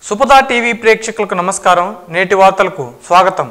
సుపదా TV ప్రేక్షకులకు నమస్కారం నేటి వార్తలకు స్వాగతం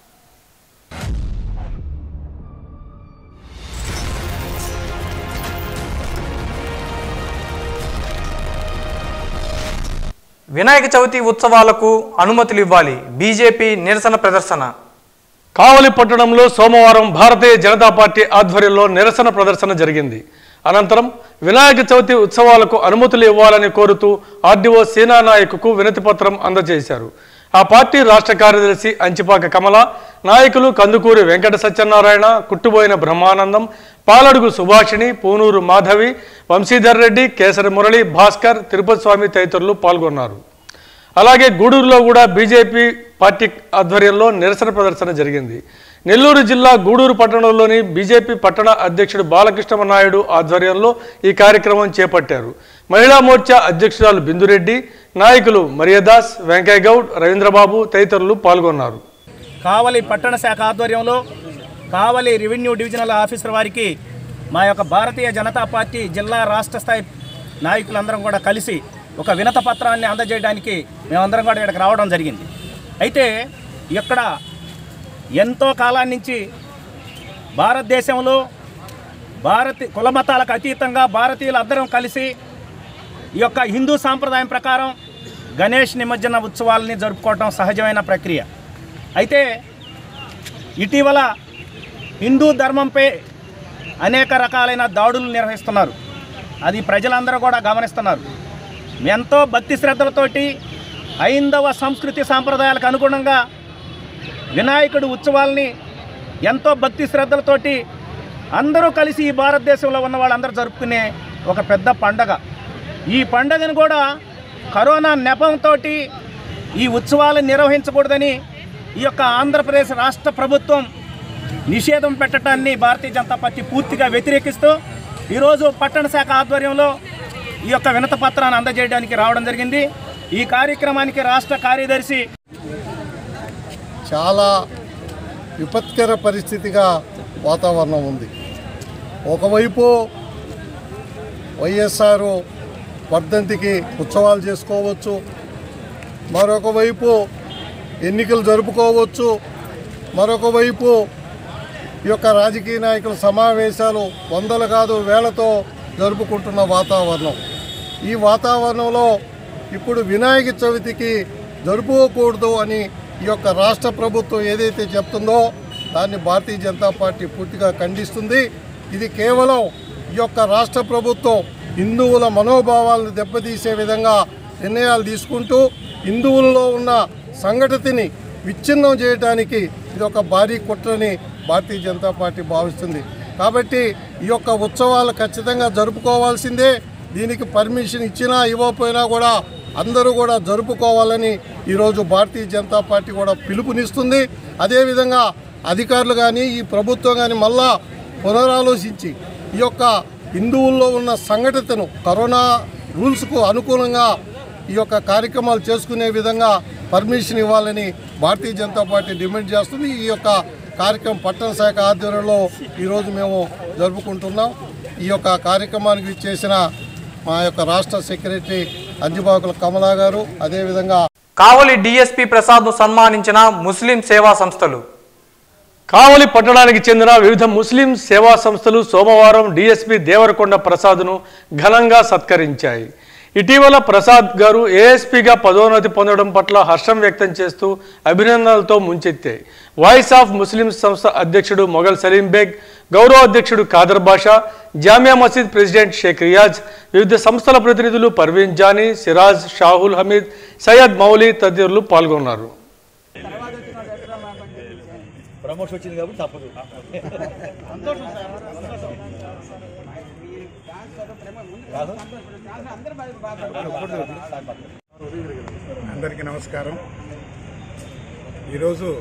వినాయక చవితి ఉత్సవాలకు అనుమతులు ఇవ్వాలి బీజేపీ నిరసన ప్రదర్శన కావలి పట్టణంలో సోమవారం భారతీయ జనతా పార్టీ ఆధ్వర్యంలో నిరసన ప్రదర్శన జరిగింది అనంతరం వినాయక చవితి ఉత్సవాలకు అనుమతులు ఇవ్వాలని కోరుతూ ఆర్డీఓ సేనా నాయకుకు వినతిపత్రం అందజేశారు ఆ పార్టీ రాష్ట్ర కార్యదర్శి అంచిపాక కమల నాయకులు కందుకూరి వెంకట సత్యనారాయణ కుట్టుబోయిన బ్రహ్మానందం పాలడుగు సుభాషిణి పూనూరు మాధవి వంశీధర్ రెడ్డి కేసరి మురళి భాస్కర్ తిరుపతి స్వామి తదితరులు పాల్గొన్నారు అలాగే గూడూరులో కూడా బీజేపీ పార్టీ ఆధ్వర్యంలో నిరసన ప్రదర్శన జరిగింది నెల్లూరు జిల్లా గూడూరు పట్టణంలోని బీజేపీ పట్టణ అధ్యక్షుడు బాలకృష్ణ నాయుడు ఆధ్వర్యంలో ఈ కార్యక్రమం చేపట్టారు మహిళా మోర్చా అధ్యక్షురాలు బిందురెడ్డి నాయకులు మరియదాస్ వెంకయ్య గౌడ్ రవీంద్రబాబు తదితరులు పాల్గొన్నారు కావలి పట్టణ శాఖ ఆధ్వర్యంలో కావలి రెవెన్యూ డివిజనల్ ఆఫీసర్ వారికి మా యొక్క భారతీయ జనతా పార్టీ జిల్లా రాష్ట్ర స్థాయి నాయకులందరం కూడా కలిసి ఒక వినత పత్రాన్ని అందజేయడానికి మేమందరం కూడా ఇక్కడికి రావడం జరిగింది అయితే ఇక్కడ ఎంతో కాలం నుంచి భారతదేశంలో భారతీ కుల మతాలకు అతీతంగా భారతీయులు అందరం కలిసి ఈ యొక్క హిందూ సాంప్రదాయం ప్రకారం గణేష్ నిమజ్జన ఉత్సవాలని జరుపుకోవటం సహజమైన ప్రక్రియ అయితే ఇటీవల హిందూ ధర్మంపై అనేక రకాలైన దాడులు నిర్వహిస్తున్నారు అది ప్రజలందరూ కూడా గమనిస్తున్నారు ఎంతో భక్తి శ్రద్ధలతోటి హైందవ సంస్కృతి సాంప్రదాయాలకు అనుగుణంగా వినాయకుడి ఉత్సవాల్ని ఎంతో భక్తి శ్రద్ధలతోటి అందరూ కలిసి ఈ భారతదేశంలో ఉన్న వాళ్ళందరూ జరుపుకునే ఒక పెద్ద పండగ ఈ పండగను కూడా కరోనా నెపంతో ఈ ఉత్సవాలను నిర్వహించకూడదని ఈ యొక్క ఆంధ్రప్రదేశ్ రాష్ట్ర ప్రభుత్వం నిషేధం పెట్టడాన్ని భారతీయ జనతా పార్టీ పూర్తిగా వ్యతిరేకిస్తూ ఈరోజు పట్టణ శాఖ ఆధ్వర్యంలో ఈ యొక్క వినత పత్రాన్ని అందజేయడానికి రావడం జరిగింది ఈ కార్యక్రమానికి రాష్ట్ర కార్యదర్శి చాలా విపత్కర పరిస్థితిగా వాతావరణం ఉంది ఒకవైపు వైఎస్ఆర్ వర్ధంతికి ఉత్సవాలు చేసుకోవచ్చు మరొక వైపు ఎన్నికలు జరుపుకోవచ్చు మరొక వైపు ఈ యొక్క రాజకీయ నాయకుల సమావేశాలు వందలు కాదు వేలతో జరుపుకుంటున్న వాతావరణం ఈ వాతావరణంలో ఇప్పుడు వినాయక చవితికి జరుపుకోకూడదు అని ఈ యొక్క రాష్ట్ర ప్రభుత్వం ఏదైతే చెప్తుందో దాన్ని భారతీయ జనతా పార్టీ పూర్తిగా ఖండిస్తుంది ఇది కేవలం ఈ యొక్క రాష్ట్ర ప్రభుత్వం హిందువుల మనోభావాలను దెబ్బతీసే విధంగా నిర్ణయాలు తీసుకుంటూ హిందువుల్లో ఉన్న సంఘటతిని విచ్ఛిన్నం చేయడానికి ఇది ఒక భారీ కుట్రని భారతీయ జనతా పార్టీ భావిస్తుంది కాబట్టి ఈ యొక్క ఉత్సవాలు ఖచ్చితంగా జరుపుకోవాల్సిందే దీనికి పర్మిషన్ ఇచ్చినా ఇవ్వకపోయినా కూడా అందరూ కూడా జరుపుకోవాలని ఈరోజు భారతీయ జనతా పార్టీ కూడా పిలుపునిస్తుంది అదేవిధంగా అధికారులు కానీ ఈ ప్రభుత్వం కానీ మళ్ళా పునరాలోచించి ఈ యొక్క హిందువుల్లో ఉన్న సంఘటనను కరోనా రూల్స్కు అనుకూలంగా ఈ యొక్క కార్యక్రమాలు చేసుకునే విధంగా పర్మిషన్ ఇవ్వాలని భారతీయ జనతా పార్టీ డిమాండ్ చేస్తుంది ఈ యొక్క కార్యక్రమం పట్టణ శాఖ ఆధ్వర్యంలో ఈరోజు మేము జరుపుకుంటున్నాం ఈ యొక్క కార్యక్రమానికి ఇచ్చేసిన మా యొక్క రాష్ట్ర సెక్రటరీ అంజుబాకుల కమలా గారు అదేవిధంగా కావలి డిఎస్పి ప్రసాద్ను సన్మానించిన ముస్లిం సేవా సంస్థలు కావలి పట్టణానికి చెందిన వివిధ ముస్లిం సేవా సంస్థలు సోమవారం డిఎస్పి దేవరకొండ ప్రసాద్ను ఘనంగా సత్కరించాయి ఇటీవల ప్రసాద్ గారు ఏఎస్పీగా పదోన్నతి పొందడం పట్ల హర్షం వ్యక్తం చేస్తూ అభినందనలతో ముంచెత్తాయి వాయిస్ ఆఫ్ ముస్లిం సంస్థ అధ్యక్షుడు మొఘల్ సలీం బేగ్ గౌరవ అధ్యక్షుడు ఖాదర్ బాషా జామియా మసీద్ ప్రెసిడెంట్ షేక్ రియాజ్ వివిధ సంస్థల ప్రతినిధులు పర్వీన్ జానీ సిరాజ్ షాహుల్ హమీద్ సయ్యద్ మౌలి తదితరులు పాల్గొన్నారు అందరికీ నమస్కారం ఈరోజు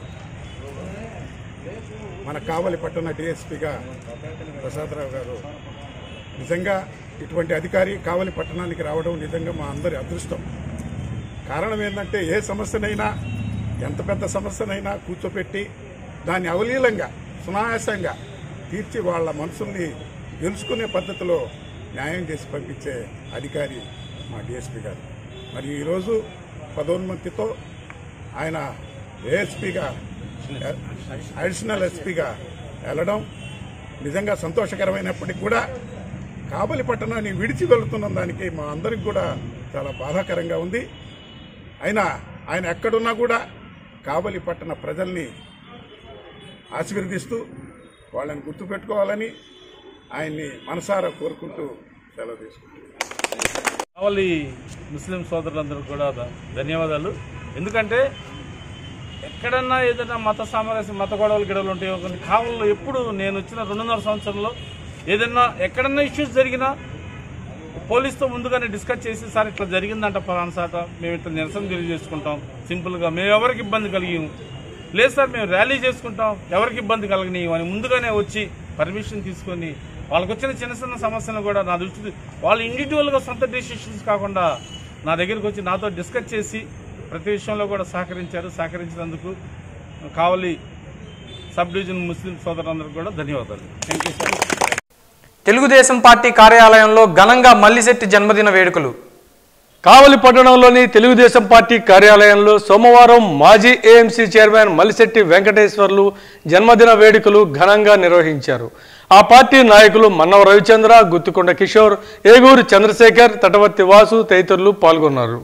మన కావలి పట్టణ డిఎస్పీగా ప్రసాదరావు గారు నిజంగా ఇటువంటి అధికారి కావలి పట్టణానికి రావడం నిజంగా మా అందరి అదృష్టం కారణం ఏంటంటే ఏ సమస్యనైనా ఎంత పెద్ద సమస్యనైనా కూర్చోపెట్టి దాన్ని అవలీలంగా సునాయాసంగా తీర్చి వాళ్ళ మనసుల్ని గెలుచుకునే పద్ధతిలో న్యాయం చేసి పంపించే అధికారి మా డిఎస్పీ గారు మరి ఈరోజు పదోన్నతితో ఆయన ఏఎస్పీగా అడిషనల్ ఎస్పీగా వెళ్ళడం నిజంగా సంతోషకరమైనప్పటికీ కూడా కాబలి పట్టణాన్ని విడిచి వెళుతున్న దానికి మా అందరికి కూడా చాలా బాధాకరంగా ఉంది అయినా ఆయన ఎక్కడున్నా కూడా కాబలి పట్టణ ప్రజల్ని ఆశీర్వదిస్తూ వాళ్ళని గుర్తుపెట్టుకోవాలని ఆయన్ని మనసారా కోరుకుంటూ సెలవు తీసుకుంటున్నాను కావలి ముస్లిం సోదరులందరూ కూడా ధ- ధన్యవాదాలు ఎందుకంటే ఎక్కడన్నా ఏదైనా మత సామరస్యం మత గొడవలు గిడవలు ఉంటాయో కొన్ని కావల్లో ఎప్పుడు నేను వచ్చిన రెండున్నర సంవత్సరంలో ఏదైనా ఎక్కడన్నా ఇష్యూస్ జరిగినా పోలీస్తో ముందుగానే డిస్కస్ చేసి సార్ ఇట్లా జరిగిందంట ఫలానా సాట మేము ఇట్లా నిరసన తెలియజేసుకుంటాం సింపుల్గా మేము ఎవరికి ఇబ్బంది కలిగాము లేదు సార్ మేము ర్యాలీ చేసుకుంటాం ఎవరికి ఇబ్బంది కలగనీయం అని ముందుగానే వచ్చి పర్మిషన్ తీసుకొని వాళ్ళకి వచ్చిన చిన్న చిన్న సమస్యలు కూడా నా దృష్టి వాళ్ళు ఇండివిజువల్గా సొంత డెసిషన్స్ కాకుండా నా దగ్గరికి వచ్చి నాతో డిస్కస్ చేసి ప్రతి విషయంలో కూడా సహకరించారు సహకరించినందుకు కావలి సబ్ డివిజన్ ముస్లిం సోదరులందరికీ కూడా ధన్యవాదాలు thank you sir Telugu Desam party కార్యాలయంలో ఘనంగా మల్లిశెట్టి జన్మదిన వేడుకలు కావలి పట్టణంలోని తెలుగుదేశం పార్టీ కార్యాలయంలో సోమవారం మాజీ ఏఎంసీ చైర్మన్ మలిశెట్టి వెంకటేశ్వర్లు జన్మదిన వేడుకలు ఘనంగా నిర్వహించారు ఆ పార్టీ నాయకులు మన్నవ రవిచంద్ర గుత్తుకొండ కిషోర్ ఏగూరు చంద్రశేఖర్ తటవర్తి వాసు తదితరులు పాల్గొన్నారు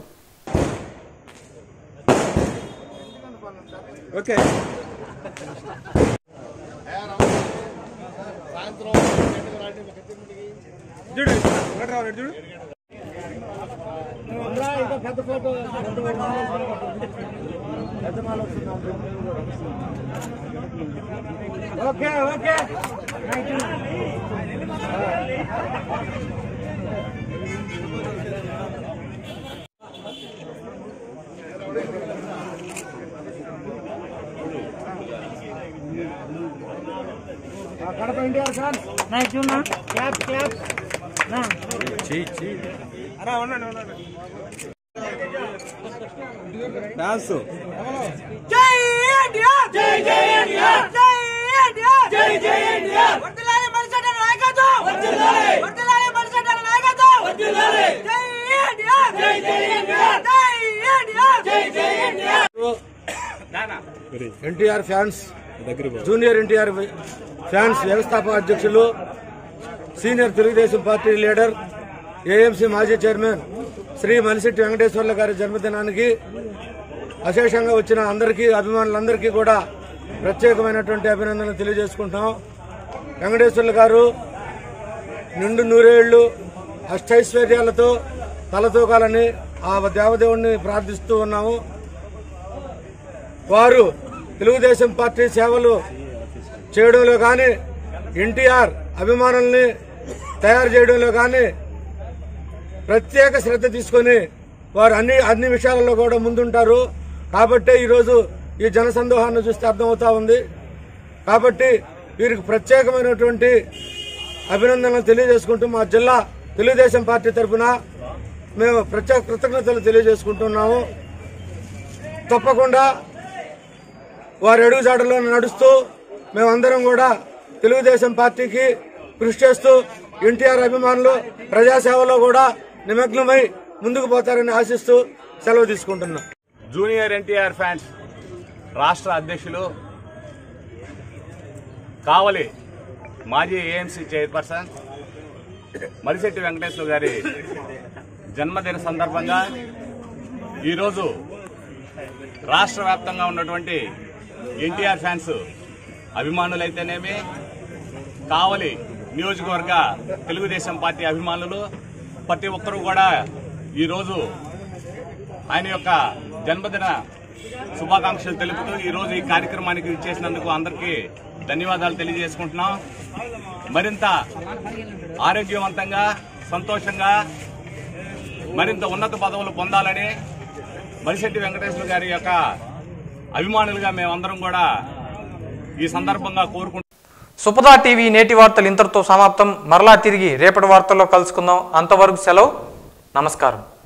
జై ఎన్టీఆర్ జై జై ఎన్టీఆర్ జై ఎన్టీఆర్ జై జై ఎన్టీఆర్ వర్ధిల్లాలి మనిషి నాయకత్వం వర్ధిల్లాలి వర్ధిల్లాలి మనిషి నాయకత్వం వర్ధిల్లాలి జై ఎన్టీఆర్ జై జై ఎన్టీఆర్ జై ఎన్టీఆర్ జై జై NTR NTR fans junior NTR fans వ్యవస్థాపక అధ్యక్షులు senior Telugu Desam party leader AMC మాజీ చైర్మన్ శ్రీ మలిశెట్టి వెంకటేశ్వర్ల గారి జన్మదినానికి అశేషంగా వచ్చిన అందరికీ అభిమానులందరికీ కూడా ప్రత్యేకమైనటువంటి అభినందనలు తెలియజేసుకుంటాం వెంకటేశ్వర్లు గారు నిండు నూరేళ్లు అష్టైశ్వర్యాలతో తలతూకాలని ఆ దేవదేవుణ్ణి ప్రార్థిస్తూ ఉన్నాము వారు తెలుగుదేశం పార్టీ సేవలు చేయడంలో కానీ ఎన్టీఆర్ అభిమానుల్ని తయారు చేయడంలో కానీ ప్రత్యేక శ్రద్ధ తీసుకొని వారు అన్ని అన్ని విషయాలలో కూడా ముందుంటారు కాబట్టే ఈరోజు ఈ జనసందోహాన్ని చూస్తే అర్థమవుతా ఉంది కాబట్టి వీరికి ప్రత్యేకమైనటువంటి అభినందనలు తెలియజేసుకుంటూ మా జిల్లా తెలుగుదేశం పార్టీ తరఫున మేము ప్రత్యేక కృతజ్ఞతలు తెలియజేసుకుంటున్నాము తప్పకుండా వారి అడుగుజాడలో నడుస్తూ మేమందరం కూడా తెలుగుదేశం పార్టీకి కృషి చేస్తూ ఎన్టీఆర్ అభిమానులు ప్రజాసేవలో కూడా నిమగ్నమై ముందుకు పోతారని ఆశిస్తూ సెలవు తీసుకుంటున్నాం జూనియర్ ఎన్టీఆర్ ఫ్యాన్స్ రాష్ట్ర అధ్యక్షులు కావలి మాజీ ఏఎంసీ చైర్పర్సన్ మరిశెట్టి వెంకటేశ్వర గారి జన్మదిన సందర్భంగా ఈరోజు రాష్ట్ర వ్యాప్తంగా ఉన్నటువంటి ఎన్టీఆర్ ఫ్యాన్స్ అభిమానులైతేనేమి కావలి నియోజకవర్గ తెలుగుదేశం పార్టీ అభిమానులు ప్రతి ఒక్కరూ కూడా ఈరోజు ఆయన యొక్క జన్మదిన శుభాకాంక్షలు తెలుపుతూ ఈరోజు ఈ కార్యక్రమానికి చేసినందుకు అందరికీ ధన్యవాదాలు తెలియజేసుకుంటున్నాం మరింత ఆరోగ్యవంతంగా సంతోషంగా మరింత ఉన్నత పదవులు పొందాలని మరిశెట్టి వెంకటేశ్వర గారి యొక్క అభిమానులుగా మేమందరం కూడా ఈ సందర్భంగా కోరుకుంటున్నాం సుపదా టీవీ నేటి వార్తలు ఇంతటితో సమాప్తం మరలా తిరిగి రేపటి వార్తల్లో కలుసుకుందాం అంతవరకు సెలవు నమస్కారం